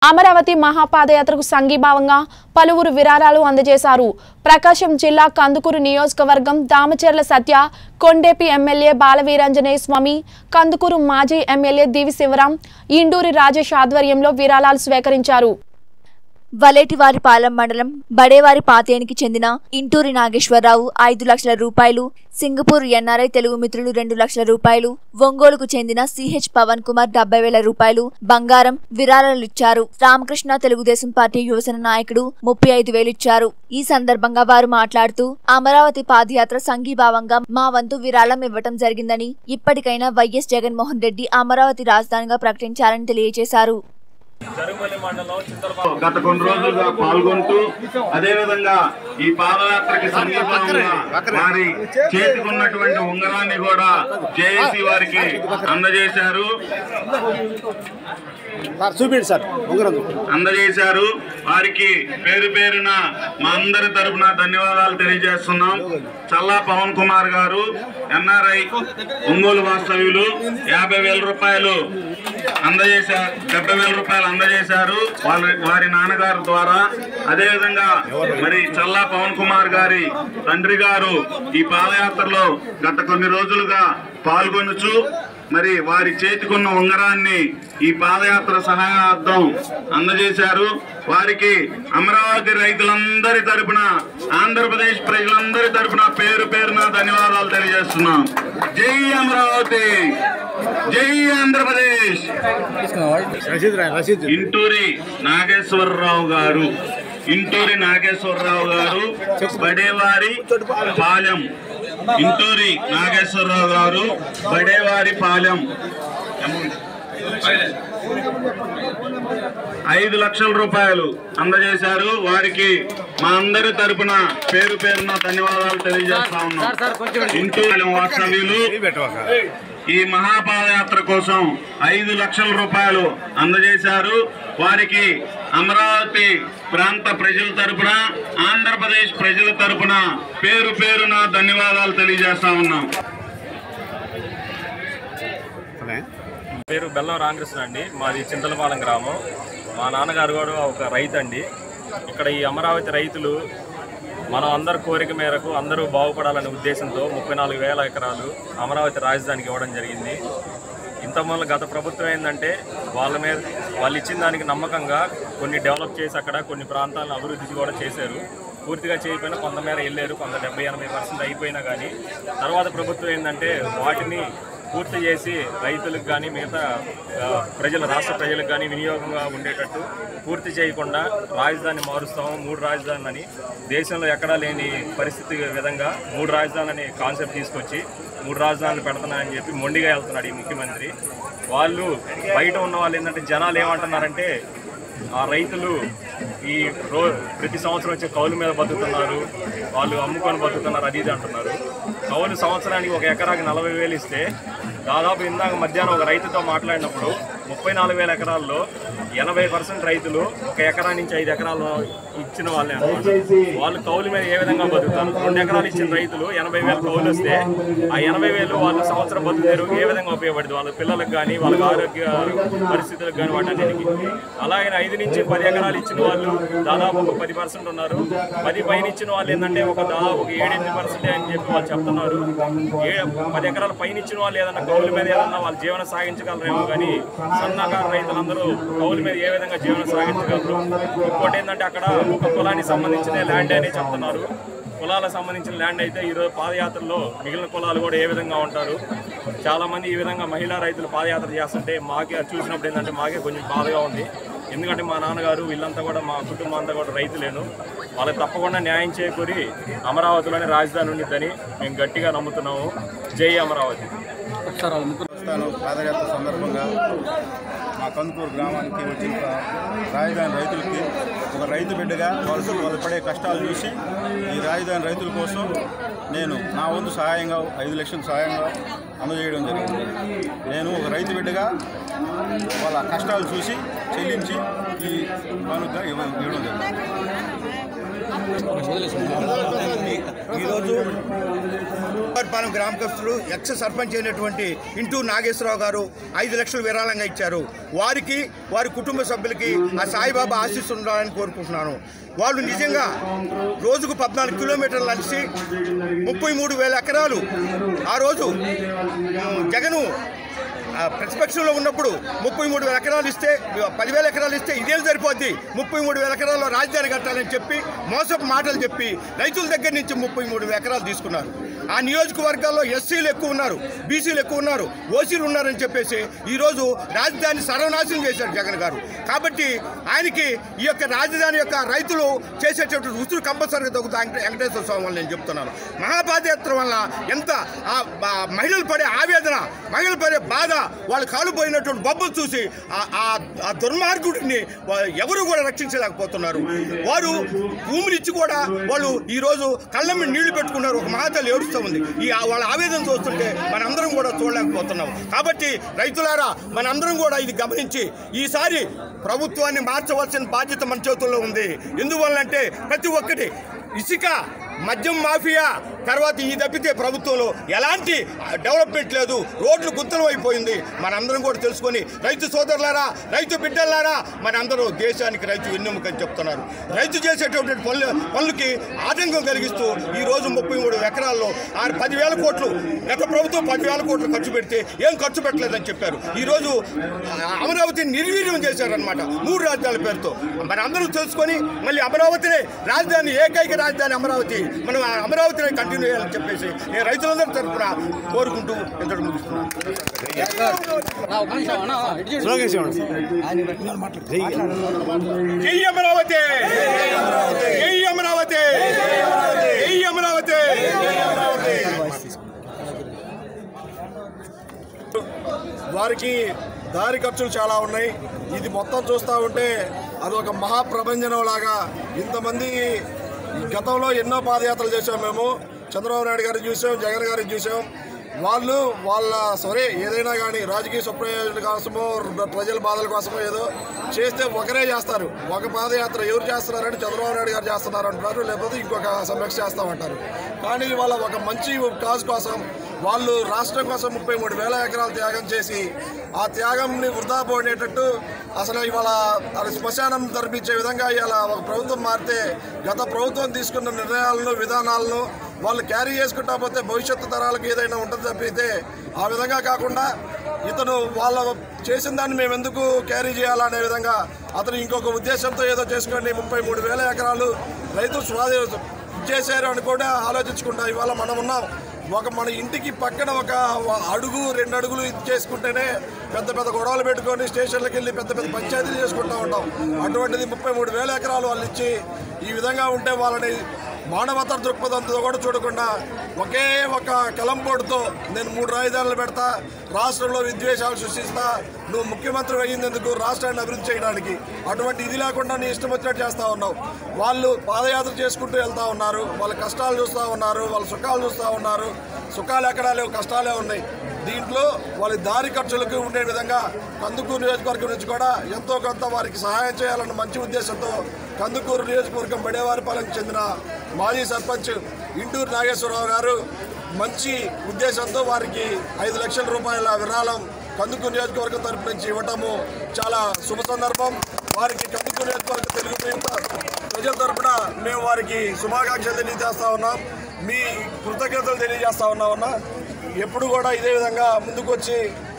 అమరావతి మహాపాదయాత్రకు సంఘీభావంగా పలువురు విరాళాలు అందజేశారు ప్రకాశం జిల్లా కందుకూరు నియోజకవర్గం దామచెర్ల సత్య కొండేపి ఎమ్మెల్యే బాలవీరాంజనేయ స్వామి కందుకూరు మాజీ ఎమ్మెల్యే దివి శివరాం ఇండూరి రాజేష్ ఆధ్వర్యంలో విరాళాలు స్వీకరించారు వలేటివారిపాలెం మండలం బడేవారి పాతేనికి చెందిన ఇంటూరి నాగేశ్వరరావు ఐదు లక్షల రూపాయలు సింగపూర్ ఎన్ఆర్ఐ తెలుగు మిత్రులు రెండు లక్షల రూపాయలు ఒంగోలుకు చెందిన సిహెచ్ పవన్ కుమార్ డెబ్బై వేల రూపాయలు బంగారం విరాళాలు ఇచ్చారు రామకృష్ణ తెలుగుదేశం పార్టీ యువజన నాయకుడు ముప్పై ఐదు వేలు ఇచ్చారు ఈ సందర్భంగా వారు మాట్లాడుతూ అమరావతి పాదయాత్ర సంఘీభావంగా మా వంతు విరాళం ఇవ్వటం జరిగిందని ఇప్పటికైనా వైఎస్ జగన్మోహన్ రెడ్డి అమరావతి రాజధానిగా ప్రకటించాలని తెలియజేశారు జరుగుమల్లి మండలం చింతలపాలెం గత కొన్ని రోజులుగా పాల్గొంటూ అదే విధంగా ఈ పాదయాత్రకి సమీపంగా వారి చేతికున్నటువంటి ఉంగరాన్ని కూడా జేఏసీ వారికి అందజేశారు సార్ చూపించండి సార్ ఉంగరం అందజేశారు వారికి పేరు పేరున మా అందరి తరపున ధన్యవాదాలు తెలియజేస్తున్నాం చల్లా పవన్ కుమార్ గారు ఎన్ఆర్ఐ ఒంగోలు వాస్తవ్యులు యాభై వేల రూపాయలు అందజేశారు డెబ్బై వేల రూపాయలు అందజేశారు వాళ్ళ వారి నాన్నగారు ద్వారా అదేవిధంగా మరి చల్లా పవన్ కుమార్ గారి తండ్రి గారు ఈ పాదయాత్రలో గత కొన్ని రోజులుగా పాల్గొనుచు మరి వారి చేతికున్న ఉంగరాన్ని ఈ పాదయాత్ర సహాయార్థం అందజేశారు వారికి అమరావతి రైతులందరి తరపున ఆంధ్రప్రదేశ్ ప్రజలందరి తరపున పేరు పేరున ధన్యవాదాలు తెలియజేస్తున్నాం జై అమరావతి జై ఆంధ్రప్రదేశ్ రసీద్ రా రసీద్ ఇంటూరి నాగేశ్వరరావు గారు ఇంటూరి నాగేశ్వరరావు గారు బడేవారి పాలెం ఇంటూరి నాగేశ్వరరావు గారు బడేవారి పాలెం ఐదు లక్షల రూపాయలు అందజేశారు వారికి మా అందరి తరపున పేరు పేరున ధన్యవాదాలు తెలియజేస్తా ఉన్నాం ఇంటూరి వాస్తవ్యులు ఈ మహాపాదయాత్ర కోసం ఐదు లక్షల రూపాయలు అందజేశారు వారికి అమరావతి ప్రాంత ప్రజల తరపున ఆంధ్రప్రదేశ్ ప్రజల తరపున పేరు పేరున ధన్యవాదాలు తెలియజేస్తా ఉన్నాం పేరు బెల్లం రామకృష్ణ అండి మాది చింతలపాలెం గ్రామం మా నాన్నగారు కూడా ఒక రైతు అండి ఇక్కడ ఈ అమరావతి రైతులు మనం అందరి కోరిక మేరకు అందరూ బాగుపడాలనే ఉద్దేశంతో ముప్పై నాలుగు వేల ఎకరాలు అమరావతి రాజధానికి ఇవ్వడం జరిగింది ఇంతకుముందు గత ప్రభుత్వం ఏంటంటే వాళ్ళ మీద వాళ్ళు ఇచ్చిన దానికి నమ్మకంగా కొన్ని డెవలప్ చేసి అక్కడ కొన్ని ప్రాంతాలను అభివృద్ధి కూడా చేశారు పూర్తిగా చేయకపోయినా కొంతమేర వెళ్ళారు కొంత డెబ్బై ఎనభై పర్సెంట్ అయిపోయినా కానీ తర్వాత ప్రభుత్వం ఏంటంటే వాటిని పూర్తి చేసి రైతులకు కానీ మిగతా ఆ, ప్రజల రాష్ట్ర ప్రజలకు కానీ వినియోగంగా ఉండేటట్టు పూర్తి చేయకుండా రాజధాని మారుస్తాము మూడు రాజధానులని దేశంలో ఎక్కడా లేని పరిస్థితి విధంగా మూడు రాజధానులని కాన్సెప్ట్ తీసుకొచ్చి మూడు రాజధానులు పెడుతున్నాయని చెప్పి మొండిగా వెళ్తున్నాడు ఈ ముఖ్యమంత్రి వాళ్ళు బయట ఉన్న వాళ్ళు ఏంటంటే జనాలు ఏమంటున్నారంటే ఆ రైతులు ఈ రో ప్రతి సంవత్సరం వచ్చే కౌలు మీద బతుకుతున్నారు వాళ్ళు అమ్ముకొని బతుకుతున్నారు అది ఇది అంటున్నారు కౌలు సంవత్సరానికి ఒక ఎకరాకి నలభై వేలు ఇస్తే దాదాపు ఇందాక మధ్యాహ్నం ఒక రైతుతో మాట్లాడినప్పుడు ముప్పై నాలుగు వేల ఎకరాల్లో ఎనభై పర్సెంట్ రైతులు ఒక ఎకరా నుంచి ఐదు ఎకరాలు ఇచ్చిన వాళ్ళే అన్నమాట వాళ్ళు కౌలు మీద ఏ విధంగా బతుకుతారు రెండు ఎకరాలు ఇచ్చిన రైతులు ఎనభై వేలు కౌలు వస్తే ఆ ఎనభై వేలు వాళ్ళు సంవత్సరం బతుకుతారు ఏ విధంగా ఉపయోగపడుతుంది వాళ్ళ పిల్లలకు కానీ వాళ్ళ ఆరోగ్య పరిస్థితులకు కానీ వాటన్నిటికీ అలాగే ఐదు నుంచి పది ఎకరాలు ఇచ్చిన వాళ్ళు దాదాపు ఒక పది పర్సెంట్ ఉన్నారు పది పైన ఇచ్చిన వాళ్ళు ఏంటంటే ఒక దాదాపు ఒక ఏడెనిమిది పర్సెంట్ అని చెప్పి వాళ్ళు చెప్తున్నారు ఏ పది ఎకరాల పైన ఇచ్చిన వాళ్ళు ఏదన్నా కౌలు మీద ఏదన్నా వాళ్ళు జీవనం సాగించగలరేమో కానీ సన్నకారు రైతులందరూ కౌలు మీద ఏ విధంగా జీవనం సాగించగలరు ఇంకోటి ఏంటంటే అక్కడ ఒక కులానికి సంబంధించిన ల్యాండ్ అని చెప్తున్నారు కులాలకు సంబంధించిన ల్యాండ్ అయితే ఈరోజు పాదయాత్రలో మిగిలిన కులాలు కూడా ఏ విధంగా ఉంటారు చాలా మంది ఈ విధంగా మహిళా రైతులు పాదయాత్ర చేస్తుంటే మాకే అది చూసినప్పుడు ఏంటంటే మాకే కొంచెం బాధగా ఉంది ఎందుకంటే మా నాన్నగారు వీళ్ళంతా కూడా మా కుటుంబం అంతా కూడా రైతులేను వాళ్ళకి తప్పకుండా న్యాయం చేకూరి అమరావతిలోనే రాజధాని ఉండిద్దని మేము గట్టిగా నమ్ముతున్నాము జై అమరావతి స్థానం పాదయాత్ర సందర్భంగా మా కందుకూరు గ్రామానికి వచ్చిన రాజధాని రైతులకి ఒక రైతు బిడ్డగా వాళ్ళు వాళ్ళు పడే కష్టాలు చూసి ఈ రాజధాని రైతుల కోసం నేను నా వంతు సహాయంగా ఐదు లక్షల సహాయంగా అందజేయడం జరిగింది నేను ఒక రైతు బిడ్డగా వాళ్ళ కష్టాలు చూసి చెల్లించి ఈ కానుక ఇవ్వ- ఇవ్వడం జరిగింది ఈరోజు పాలెం గ్రామకస్తులు ఎక్స్ సర్పంచ్ అయినటువంటి ఇంటూ నాగేశ్వరరావు గారు ఐదు లక్షలు విరాళంగా ఇచ్చారు వారికి వారి కుటుంబ సభ్యులకి ఆ సాయిబాబా ఆశీస్సులు ఉండాలని కోరుకుంటున్నాను వాళ్ళు నిజంగా రోజుకు పద్నాలుగు కిలోమీటర్లు నడిచి ముప్పై మూడు వేల ఎకరాలు ఆ రోజు జగను ఆ, ప్రతిపక్షంలో ఉన్నప్పుడు ముప్పై మూడు వేల ఎకరాలు ఇస్తే పదివేల ఎకరాలు ఇస్తే ఇదేం సరిపోద్ది ముప్పై మూడు వేల ఎకరాల్లో రాజధాని కట్టాలని చెప్పి మోసపు మాటలు చెప్పి రైతుల దగ్గర నుంచి ముప్పై మూడు వేల ఎకరాలు తీసుకున్నారు ఆ నియోజకవర్గాల్లో ఎస్సీలు ఎక్కువ ఉన్నారు బీసీలు ఎక్కువ ఉన్నారు ఓసీలు ఉన్నారని చెప్పేసి ఈరోజు రాజధాని సర్వనాశనం చేశారు జగన్ గారు కాబట్టి ఆయనకి ఈ యొక్క రాజధాని యొక్క రైతులు చేసేటటువంటి ఉసురు కంపల్సరీగా తగ్గుతుంది వెంకటేశ్వర స్వామి వల్ల నేను చెప్తున్నాను మహాపాదయాత్ర వల్ల ఎంత ఆ ఆ మహిళలు పడే ఆవేదన మహిళలు పడే బాధ వాళ్ళు కాలుపోయినటువంటి బొబ్బలు చూసి ఆ- ఆ- ఆ దుర్మార్గుడిని వా- ఎవరు కూడా రక్షించలేకపోతున్నారు వారు భూమిని ఇచ్చి కూడా వాళ్ళు ఈ రోజు కళ్ళ మీద నీళ్లు పెట్టుకున్నారు ఒక మహాతల్లి ఏడుస్తూ ఉంది ఈ ఆ- వాళ్ళ ఆవేదన చూస్తుంటే మనందరం కూడా చూడలేకపోతున్నాం కాబట్టి రైతులారా మనందరం కూడా ఇది గమనించి ఈసారి ప్రభుత్వాన్ని మార్చవలసిన బాధ్యత మన చేతుల్లో ఉంది ఎందువల్లంటే ప్రతి ఒక్కటి ఇసుక మద్యం మాఫియా తర్వాత ఈ తప్పితే ప్రభుత్వంలో ఎలాంటి డెవలప్మెంట్ లేదు రోడ్లు గుంతలం అయిపోయింది మనందరం కూడా తెలుసుకొని రైతు సోదరులారా రైతు బిడ్డలారా మనందరూ దేశానికి రైతు వెన్నెముక అని చెప్తున్నారు రైతు చేసేటటువంటి పనులు పనులకి ఆటంకం కలిగిస్తూ ఈ రోజు ముప్పై మూడు ఎకరాల్లో ఆ పదివేల కోట్లు గత ప్రభుత్వం పదివేల కోట్లు ఖర్చు పెడితే ఏం ఖర్చు పెట్టలేదని చెప్పారు ఈ రోజు ఆ, అమరావతిని నిర్వీర్యం చేశారనమాట మూడు రాజ్యాల పేరుతో మరి అందరూ తెలుసుకొని మళ్ళీ అమరావతినే రాజధాని ఏకైక రాజధాని అమరావతి మనం ఆ అమరావతిని కంటిన్యూ చేయాలని చెప్పేసి నేను రైతులందరి తరఫున కోరుకుంటూ ఇంతటి ముగిస్తున్నాను జై అమరావతి జై అమరావతి జై అమరావతి వారికి దారి ఖర్చులు చాలా ఉన్నాయి ఇది మొత్తం చూస్తూ ఉంటే అది ఒక మహాప్రపంచనం లాగా ఇంతమంది గతంలో ఎన్నో పాదయాత్రలు చేసాం మేము చంద్రబాబు నాయుడు గారిని చూసాం జగన్ గారిని చూసాం వాళ్ళు వాళ్ళ సరే ఏదైనా కానీ రాజకీయ స్వప్రయోజనాల కోసమో ప్రజల బాధల కోసమో ఏదో చేస్తే ఒకరే చేస్తారు ఒక పాదయాత్ర ఎవరు చేస్తున్నారంటే చంద్రబాబు నాయుడు గారు చేస్తున్నారు అంటున్నారు లేకపోతే ఇంకొక సమీక్ష చేస్తామంటారు కానీ వాళ్ళ ఒక మంచి కాజ్ కోసం వాళ్ళు రాష్ట్రం కోసం ముప్పై మూడు వేల ఎకరాలు త్యాగం చేసి ఆ త్యాగంని వృధా పోయేటట్టు అసలు ఇవాళ అది శ్మశానం తరపించే విధంగా ఇవాళ ఒక ప్రభుత్వం మారితే గత ప్రభుత్వం తీసుకున్న నిర్ణయాలను విధానాలను వాళ్ళు క్యారీ చేసుకుంటా పోతే భవిష్యత్తు తరాలకు ఏదైనా ఉంటుంది తప్పితే ఆ విధంగా కాకుండా ఇతను వాళ్ళ చేసిన దాన్ని మేము ఎందుకు క్యారీ చేయాలనే విధంగా అతను ఇంకొక ఉద్దేశంతో ఏదో చేసుకోండి ముప్పై మూడు వేల ఎకరాలు రైతులు స్వాధీ చేశారు అని కూడా ఆలోచించుకుంటా ఇవాళ మనం ఉన్నాం ఒక మన ఇంటికి పక్కన ఒక అడుగు రెండు అడుగులు ఇది చేసుకుంటేనే పెద్ద పెద్ద గొడవలు పెట్టుకొని స్టేషన్లకు వెళ్ళి పెద్ద పెద్ద పంచాయతీలు చేసుకుంటూ ఉంటాం అటువంటిది ముప్పై మూడు వేల ఎకరాలు వాళ్ళు ఇచ్చి ఈ విధంగా ఉంటే వాళ్ళని మానవత దృక్పథంతో కూడా చూడకుండా ఒకే ఒక కలంపోటుతో నేను మూడు రాజధానులు పెడతా రాష్ట్రంలో విద్వేషాలు సృష్టిస్తా నువ్వు ముఖ్యమంత్రి అయ్యిందెందుకు రాష్ట్రాన్ని అభివృద్ధి చేయడానికి అటువంటి ఇది లేకుండా నీ ఇష్టం వచ్చినట్టు చేస్తూ ఉన్నావు వాళ్ళు పాదయాత్ర చేసుకుంటూ వెళ్తూ ఉన్నారు వాళ్ళ కష్టాలు చూస్తూ ఉన్నారు వాళ్ళ సుఖాలు చూస్తూ ఉన్నారు సుఖాలు ఎక్కడా లేవు కష్టాలే ఉన్నాయి దీంట్లో వాళ్ళ దారి ఖర్చులకు ఉండే విధంగా కందుకూరు నియోజకవర్గం నుంచి కూడా ఎంతో కొంత వారికి సహాయం చేయాలన్న మంచి ఉద్దేశంతో కందుకూరు నియోజకవర్గం బడేవారిపాలెంకి చెందిన మాజీ సర్పంచ్ ఇంటూరు నాగేశ్వరరావు గారు మంచి ఉద్దేశంతో వారికి ఐదు లక్షల రూపాయల విరాళం కందుకూరు నియోజకవర్గం తరపు నుంచి ఇవ్వటము చాలా శుభ సందర్భం వారికి కందుకూరు నియోజకవర్గం తెలుగు ప్రజల తరపున మేము వారికి శుభాకాంక్షలు తెలియజేస్తా ఉన్నాం మీ కృతజ్ఞతలు తెలియజేస్తా ఉన్నామన్నా ఎప్పుడు కూడా ఇదే విధంగా ముందుకొచ్చి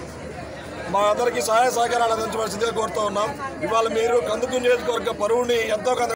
మా అందరికీ సహాయ సహకారాలు అందించవలసిందిగా కోరుతూ ఉన్నాం ఇవాళ మీరు కందుకూరు నియోజకవర్గ పరువుని ఎంతో కొంత